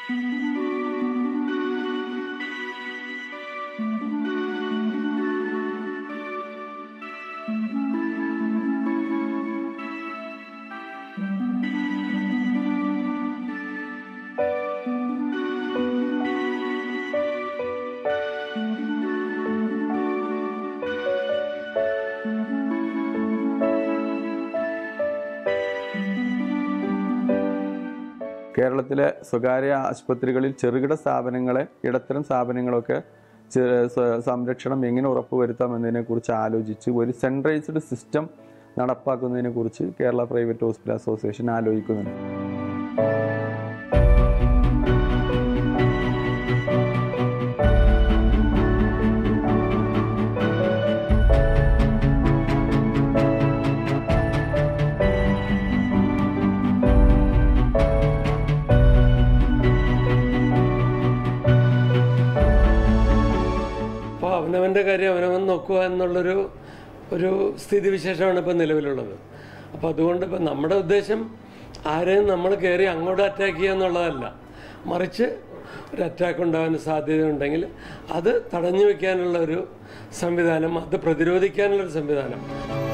കേരളത്തിലെ സ്വകാര്യ ആശുപത്രികളിൽ ചെറുകിട സ്ഥാപനങ്ങളെ ഇടത്തരം സ്ഥാപനങ്ങളൊക്കെ ചെ- സ- സംരക്ഷണം എങ്ങനെ ഉറപ്പുവരുത്താം എന്നതിനെക്കുറിച്ച് ആലോചിച്ച് ഒരു സെൻട്രൈസ്ഡ് സിസ്റ്റം നടപ്പാക്കുന്നതിനെക്കുറിച്ച് കേരള പ്രൈവറ്റ് ഹോസ്പിറ്റൽ അസോസിയേഷൻ ആലോചിക്കുന്നുണ്ട് അപ്പോൾ അവനവൻ്റെ കാര്യം അവനവൻ നോക്കുക എന്നുള്ളൊരു ഒരു സ്ഥിതിവിശേഷമാണ് ഇപ്പം നിലവിലുള്ളത് അപ്പോൾ അതുകൊണ്ട് ഇപ്പം നമ്മുടെ ഉദ്ദേശം ആരെയും നമ്മൾ കയറി അങ്ങോട്ട് അറ്റാക്ക് ചെയ്യുക എന്നുള്ളതല്ല മറിച്ച് ഒരു അറ്റാക്ക് ഉണ്ടാകാൻ സാധ്യതയുണ്ടെങ്കിൽ അത് തടഞ്ഞു വെക്കാനുള്ള ഒരു സംവിധാനം അത് പ്രതിരോധിക്കാനുള്ളൊരു സംവിധാനം